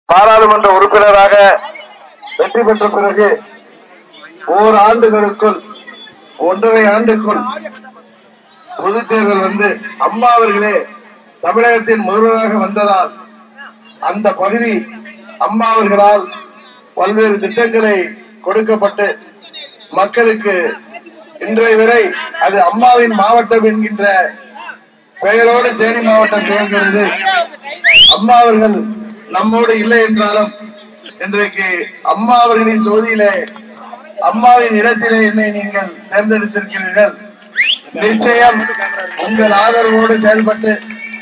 பாராளுமன்ற உறுப்பினராக வெற்றி பெற்ற பிறகு ஓர் ஆண்டுகளுக்குள் ஒன்றரை ஆண்டுக்குள் பொது தேர்தல் வந்து அம்மா அவர்களே தமிழகத்தின் முதல்வராக வந்ததால் அந்த பகுதி அம்மா அவர்களால் பல்வேறு திட்டங்களை கொடுக்கப்பட்டு மக்களுக்கு இன்றைய வரை அது அம்மாவின் மாவட்டம் என்கின்ற பெயரோடு தேனி மாவட்டம் திகழ்கிறது அம்மா அவர்கள் நம்மோடு இல்லை என்றாலும் இன்றைக்கு அம்மா அவர்களின் தொகுதியிலே அம்மாவின் இடத்திலே என்னை நீங்கள் தேர்ந்தெடுத்திருக்கிறீர்கள் நிச்சயம் உங்கள் ஆதரவோடு செயல்பட்டு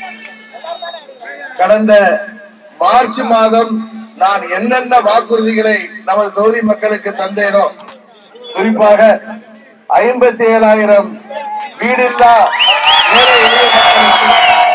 கடந்த மார்ச் மாதம் நான் என்னென்ன வாக்குறுதிகளை நமது தொகுதி மக்களுக்கு தந்தேனோ குறிப்பாக ஐம்பத்தி ஏழாயிரம் வீடில்லா ஏழை எளிய மக்களுக்கு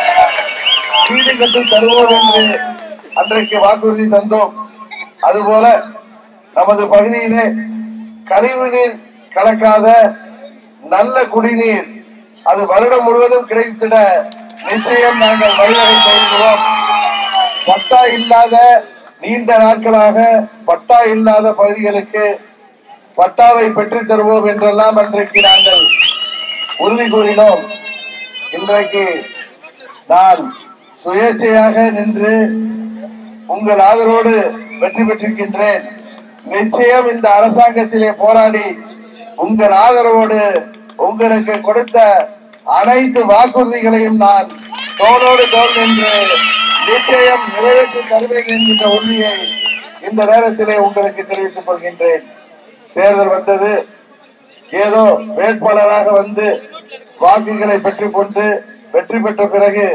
வீடு கட்டி தருவோம் என்று அன்றைக்கு வாக்குறுதி தந்தோம் அதுபோல நமது பகுதியிலே கழிவு நீர் கலக்காத நல்ல குடிநீர் அது வருடம் முழுவதும் கிடைத்திட நிச்சயம் நாங்கள் வழிவகை செய்கிறோம் பட்டா இல்லாத நீண்ட நாட்களாக பட்டா இல்லாத பகுதிகளுக்கு பட்டாவை பெற்றுத் தருவோம் என்றெல்லாம் அன்றைக்கு நாங்கள் உறுதி கூறினோம் இன்றைக்கு நான் சுயேட்சையாக நின்று உங்கள் ஆதரவோடு வெற்றி பெற்றிருக்கின்றேன் நிச்சயம் இந்த அரசாங்கத்திலே போராடி உங்கள் ஆதரவோடு உங்களுக்கு கொடுத்த அனைத்து வாக்குறுதிகளையும் நான் தோளோடு தோல் நின்று நிச்சயம் நிறைவேற்றி தருவேன் என்கின்ற உறுதியை இந்த நேரத்திலே உங்களுக்கு தெரிவித்துக் கொள்கின்றேன் தேர்தல் வந்தது ஏதோ வேட்பாளராக வந்து வாக்குகளை பெற்றுக் கொண்டு வெற்றி பெற்ற பிறகு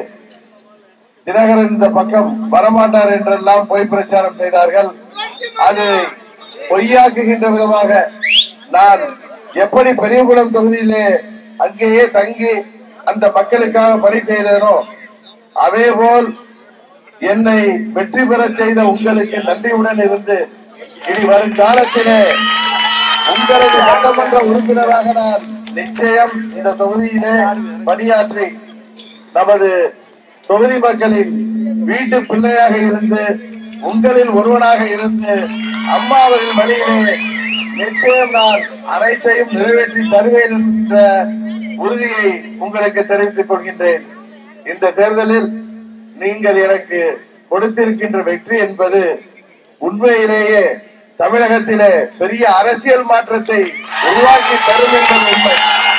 தினகரன் இந்த பக்கம் வரமாட்டார் என்றெல்லாம் பொய் பிரச்சாரம் செய்தார்கள் அது பொய்யாக்குகின்ற விதமாக நான் எப்படி பெரியகுளம் தொகுதியிலே அங்கேயே தங்கி அந்த மக்களுக்காக பணி செய்தேனோ அதே போல் என்னை வெற்றி பெறச் செய்த உங்களுக்கு நன்றியுடன் இருந்து இனி வருங்காலத்திலே உங்களது சட்டமன்ற உறுப்பினராக நான் நிச்சயம் இந்த தொகுதியிலே பணியாற்றி நமது தொகுதி மக்களின் வீட்டு பிள்ளையாக இருந்து உங்களில் ஒருவனாக இருந்து அம்மா அவர்கள் வழியிலே நிச்சயம் நான் அனைத்தையும் நிறைவேற்றி தருவேன் என்ற உறுதியை உங்களுக்கு தெரிவித்துக் கொள்கின்றேன் இந்த தேர்தலில் நீங்கள் எனக்கு கொடுத்திருக்கின்ற வெற்றி என்பது உண்மையிலேயே தமிழகத்திலே பெரிய அரசியல் மாற்றத்தை உருவாக்கி தரும் என்பது உண்மை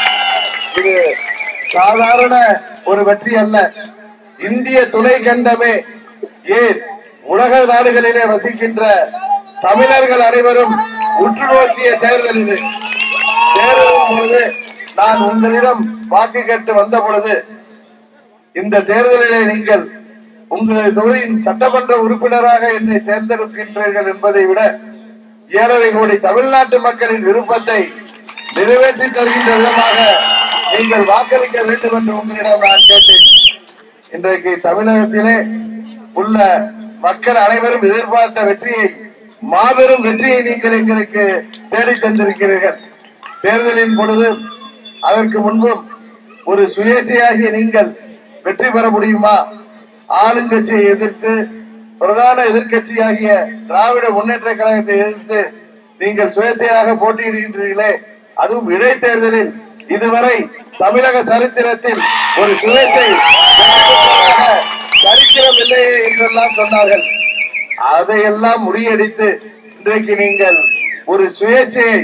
இது சாதாரண ஒரு வெற்றி அல்ல இந்திய துணை கண்டமே ஏன் உலக நாடுகளிலே வசிக்கின்ற தமிழர்கள் அனைவரும் உற்று நோக்கிய தேர்தல் இது தேர்தலின் பொழுது நான் உங்களிடம் வாக்கு கேட்டு வந்த பொழுது இந்த தேர்தலிலே நீங்கள் உங்களது தொகுதியின் சட்டமன்ற உறுப்பினராக என்னை தேர்ந்தெடுக்கின்றீர்கள் என்பதை விட ஏழரை கோடி தமிழ்நாட்டு மக்களின் விருப்பத்தை நிறைவேற்றி தருகின்ற விதமாக நீங்கள் வாக்களிக்க வேண்டும் என்று உங்களிடம் நான் கேட்டேன் இன்றைக்கு தமிழகத்திலே உள்ள மக்கள் அனைவரும் எதிர்பார்த்த வெற்றியை மாபெரும் வெற்றியை நீங்கள் எங்களுக்கு தேடி தந்திருக்கிறீர்கள் தேர்தலின் பொழுது அதற்கு முன்பும் ஒரு சுயேட்சையாகிய நீங்கள் வெற்றி பெற முடியுமா ஆளுங்கட்சியை எதிர்த்து பிரதான எதிர்க்கட்சியாகிய திராவிட முன்னேற்ற கழகத்தை எதிர்த்து நீங்கள் சுயேட்சையாக போட்டியிடுகின்றீர்களே அதுவும் இடைத்தேர்தலில் இதுவரை தமிழக சரித்திரத்தில் ஒரு சுயேட்சை சரித்திரம் இல்லையே என்றெல்லாம் சொன்னார்கள் அதையெல்லாம் முறியடித்து இன்றைக்கு நீங்கள் ஒரு சுயேட்சையை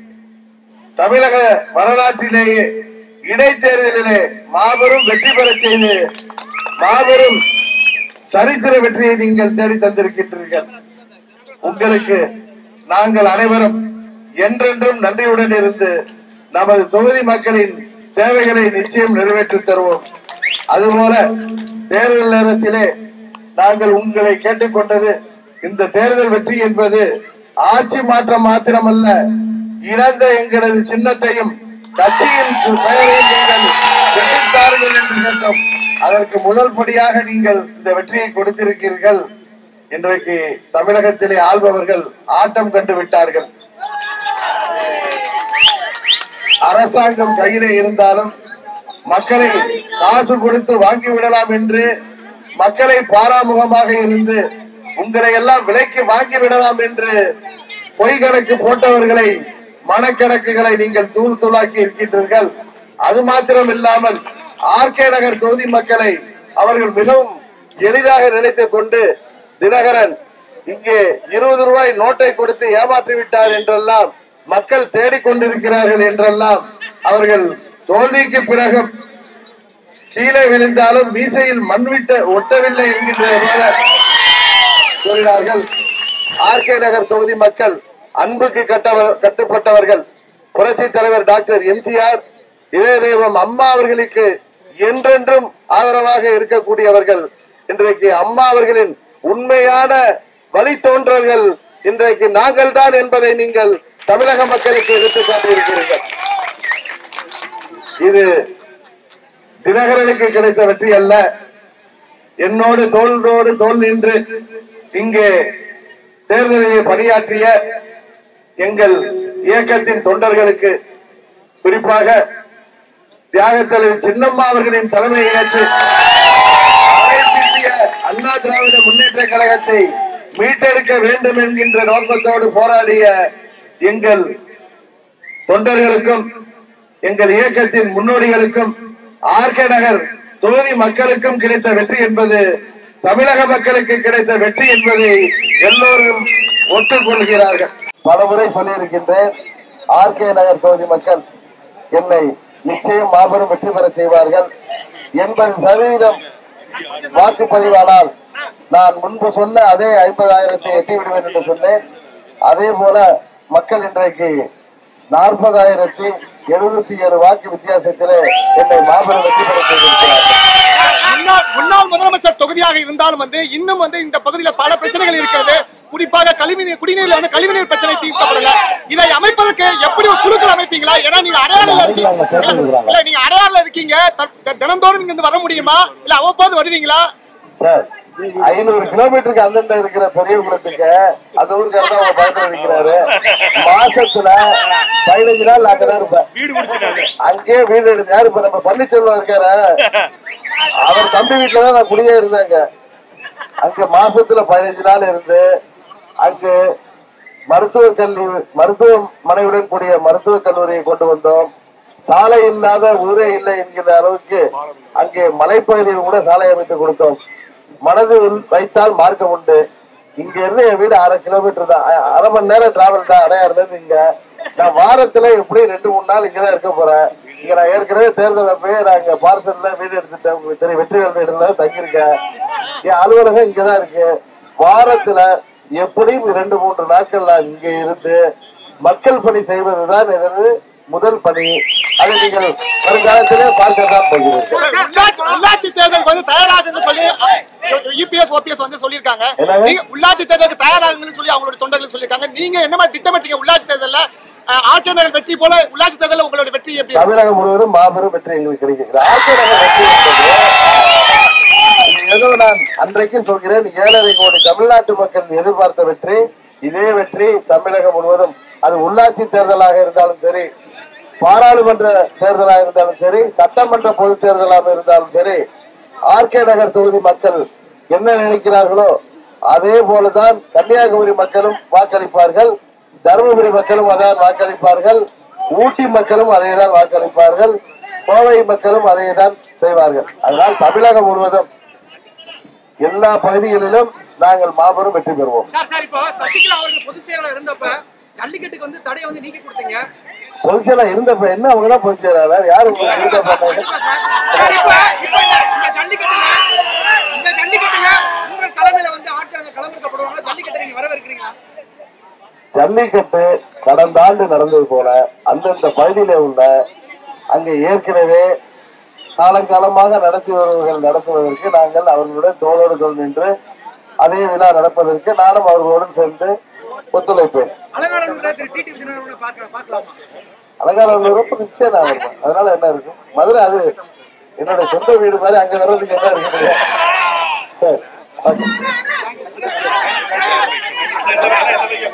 தமிழக வரலாற்றிலேயே இடைத்தேர்தலிலே மாபெரும் வெற்றி பெறச் செய்து மாபெரும் சரித்திர வெற்றியை நீங்கள் தேடி தந்திருக்கின்றீர்கள் உங்களுக்கு நாங்கள் அனைவரும் என்றென்றும் நன்றியுடன் இருந்து நமது தொகுதி மக்களின் தேவைகளை நிச்சயம் நிறைவேற்றித் தருவோம் அதுபோல தேர்தல் நேரத்திலே நாங்கள் உங்களை கேட்டுக்கொண்டது இந்த தேர்தல் வெற்றி என்பது ஆட்சி மாற்றம் மாத்திரமல்ல இழந்த எங்களது சின்னத்தையும் கட்சியின் பெயரையும் நீங்கள் பெற்றுத்தார்கள் என்று கேட்டோம் அதற்கு முதல் படியாக நீங்கள் இந்த வெற்றியை கொடுத்திருக்கிறீர்கள் இன்றைக்கு தமிழகத்திலே ஆள்பவர்கள் ஆட்டம் கண்டு விட்டார்கள் அரசாங்கம் கையிலே இருந்தாலும் மக்களை காசு கொடுத்து வாங்கி விடலாம் என்று மக்களை பாராமுகமாக இருந்து உங்களை எல்லாம் விலைக்கு வாங்கி விடலாம் என்று பொய் கணக்கு போட்டவர்களை மனக்கணக்குகளை நீங்கள் தூள் தூளாக்கி இருக்கின்றீர்கள் அது மாத்திரம் இல்லாமல் ஆர்கே நகர் தொகுதி மக்களை அவர்கள் மிகவும் எளிதாக நினைத்துக் கொண்டு தினகரன் இங்கே இருபது ரூபாய் நோட்டை கொடுத்து ஏமாற்றி விட்டார் என்றெல்லாம் மக்கள் தேடிக்கொண்டிருக்கிறார்கள் என்றெல்லாம் அவர்கள் தோல்விக்கு பிறகும் கீழே விழுந்தாலும் மீசையில் மண் விட்ட ஒட்டவில்லை என்கின்ற போல சொல்கிறார்கள் ஆர்கே நகர் தொகுதி மக்கள் அன்புக்கு கட்டவர் கட்டுப்பட்டவர்கள் புரட்சி தலைவர் டாக்டர் எம்ஜிஆர் இதய தெய்வம் அம்மா அவர்களுக்கு என்றென்றும் ஆதரவாக இருக்கக்கூடியவர்கள் இன்றைக்கு அம்மா அவர்களின் உண்மையான வழித்தோன்றல்கள் இன்றைக்கு நாங்கள் தான் என்பதை நீங்கள் தமிழக மக்களுக்கு எடுத்துக் காட்டியிருக்கிறீர்கள் இது தினகரனுக்கு கிடைத்த வெற்றி அல்ல என்னோடு தோளோடு தோல் நின்று இங்கே தேர்தலிலே பணியாற்றிய எங்கள் இயக்கத்தின் தொண்டர்களுக்கு குறிப்பாக தியாக தலைவர் சின்னம்மா அவர்களின் தலைமையை ஏற்று அனைத்து இந்திய அண்ணா திராவிட முன்னேற்ற கழகத்தை மீட்டெடுக்க வேண்டும் என்கின்ற நோக்கத்தோடு போராடிய எங்கள் தொண்டர்களுக்கும் எங்கள் இயக்கத்தின் முன்னோடிகளுக்கும் ஆர்கே நகர் தொகுதி மக்களுக்கும் கிடைத்த வெற்றி என்பது தமிழக மக்களுக்கு கிடைத்த வெற்றி என்பதை எல்லோரும் ஒத்துக்கொள்கிறார்கள் பலமுறை சொல்லியிருக்கின்றேன் ஆர்கே நகர் தொகுதி மக்கள் என்னை நிச்சயம் மாபெரும் வெற்றி பெற செய்வார்கள் எண்பது சதவீதம் வாக்குப்பதிவானால் நான் முன்பு சொன்ன அதே ஐம்பதாயிரத்தை எட்டி விடுவேன் என்று சொன்னேன் அதே போல மக்கள் இன்றைக்கு நாற்பதாயிரத்தி எழுபத்தி ஏழு வாக்கு வித்தியாசத்திலே என்னை மாபெரும் வெற்றி பெற செய்திருக்கிறார்கள் முன்னாள் முன்னாள் முதலமைச்சர் தொகுதியாக இருந்தாலும் வந்து இன்னும் வந்து இந்த பகுதியில பல பிரச்சனைகள் இருக்கிறது குறிப்பாக கழிவுநீர் குடிநீர்ல வந்து கழிவுநீர் பிரச்சனை தீர்க்கப்படல இதை அமைப்பதற்கு எப்படி ஒரு குழுக்கள் அமைப்பீங்களா ஏன்னா நீங்க அடையாளம் இருக்கீங்க இல்ல நீங்க அடையாளம் இருக்கீங்க த- த- தினந்தோறும் இங்க இருந்து வர முடியுமா இல்ல அவ்வப்போது வருவீங்களா சார் ஐநூறு கிலோமீட்டருக்கு அந்தண்ட இருக்கிற பெரிய குளத்துக்கு அந்த ஊருக்காரர் தான் உங்க பக்கத்துல நிக்கிறாரு மாசத்துல பதினஞ்சு நாள் நான் அங்கதான் இருப்பேன் வீடு முடிச்சிட்டாரு அங்கேயே வீடு எடுத்து யாரு இப்ப நம்ம பன்னீர்செல்வம் இருக்காரு அவர் தம்பி வீட்டுல தான் நான் குடியே இருந்தாங்க அங்க மாசத்துல பதினஞ்சு நாள் இருந்து அங்கு மருத்துவ கல்லூரி மருத்துவமனையுடன் கூடிய மருத்துவக் கல்லூரியை கொண்டு வந்தோம் சாலை இல்லாத ஊரே இல்லை என்கிற அளவுக்கு அங்கே மலைப்பகுதியில் கூட சாலை அமைத்து கொடுத்தோம் மனது உள்- வைத்தால் மார்க்கம் உண்டு இங்க இருந்து என் வீடு அரை கிலோமீட்டர் தான் அ- அரை மணி நேரம் டிராவல் தான் அடையாறுல இருந்து இங்க நான் வாரத்துல எப்படி ரெண்டு மூணு நாள் இங்கதான் இருக்க போறேன் இங்க நான் ஏற்கனவே தேர்தல் அப்பயே நான் இங்க பார்சல்ல வீடு எடுத்துட்டேன் உங்களுக்கு தெரியும் வெற்றிகள் வீடுல தங்கியிருக்கேன் என் அலுவலகம் இங்கதான் இருக்கு வாரத்துல எப்படியும் ரெண்டு மூன்று நாட்கள் நான் இங்க இருந்து மக்கள் பணி செய்வதுதான் எனது முதல் பணி அதை நீங்கள் வருங்காலத்திலே பார்க்க தான் போகிறீர்கள் உள்ளாட்சி உள்ளாட்சி தேர்தலுக்கு வந்து தயாராகுன்னு சொல்லி இபிஎஸ் ஓபிஎஸ் வந்து சொல்லியிருக்காங்க என்னங்க? நீங்க உள்ளாட்சி தேர்தலுக்கு தயாராகுங்கன்னு சொல்லி அவங்களோட தொண்டர்கள் சொல்லியிருக்காங்க நீங்க என்ன மாதிரி திட்டமிட்டீங்க உள்ளாட்சி தேர்தல்ல ஆர்கே நகர் வெற்றி போல உள்ளாட்சி தேர்தல்ல உங்களோட வெற்றி எப்படி இருக்கும்? தமிழகம் முழுவதும் மாபெரும் வெற்றி எங்களுக்கு கிடைக்கிறது ஆட்சி நகர் வெற்றி என்பது இது ஏதோ நான் அன்றைக்கும் சொல்கிறேன் ஏழரை கோடி தமிழ்நாட்டு மக்கள் எதிர்பார்த்த வெற்றி இதே வெற்றி தமிழகம் முழுவதும் அது உள்ளாட்சி தேர்தலாக இருந்தாலும் சரி பாராளுமன்ற தேர்தலாக இருந்தாலும் சரி சட்டமன்ற பொது தேர்தலாக இருந்தாலும் சரி ஆர்கே நகர் தொகுதி மக்கள் என்ன நினைக்கிறார்களோ அதே போலதான் கன்னியாகுமரி மக்களும் வாக்களிப்பார்கள் தருமபுரி மக்களும் அதான் வாக்களிப்பார்கள் ஊட்டி மக்களும் அதை தான் வாக்களிப்பார்கள் கோவை மக்களும் அதை தான் செய்வார்கள் அதனால் தமிழகம் முழுவதும் எல்லா பகுதிகளிலும் நாங்கள் மாபெரும் வெற்றி பெறுவோம் சார் சார் இப்போ சசிகலா அவர்கள் பொதுச் செயலாளர் இருந்தப்ப ஜல்லிக்கட்டுக்கு வந்து தடையை வந்து நீக்கி கொடுத்தீங்க பொதுச்செயலா இருந்தப்ப என்ன அவங்க தான் பொதுச்செயலாளர் யாரு உங்களுக்கு இருந்த பண்ணாங்க சார் இப்ப இப்ப இந்த- இந்த ஜல்லிக்கட்டுல இந்த ஜல்லிக்கட்டுல உங்கள் தலைமையில வந்து ஆட்கள் களமிறக்கப்படுவாங்க ஜல்லிக்கட்டை நீங்க வரவேற்கிறீங்களா ஜல்லிக்கட்டு கடந்த ஆண்டு நடந்தது போல அந்தந்த பகுதியில உள்ள அங்கே ஏற்கனவே காலங்காலமாக நடத்தி வருவர்கள் நடத்துவதற்கு நாங்கள் அவர்களுடன் தோளோடு தோள் நின்று அதே விழா நடப்பதற்கு நானும் அவர்களுடன் சேர்ந்து ஒத்துழைப்பேன் அலங்காநல்லூர்ல திரு டிடி தினகரனை பார்க்க பார்க்கலாமா அலங்காரம் நிச்சயம் நான் வருவேன் அதனால என்ன இருக்கும் மதுரை அது என்னோட சொந்த வீடு மாதிரி அங்க வர்றதுக்கு என்ன இருக்குது சரி, ஓகே.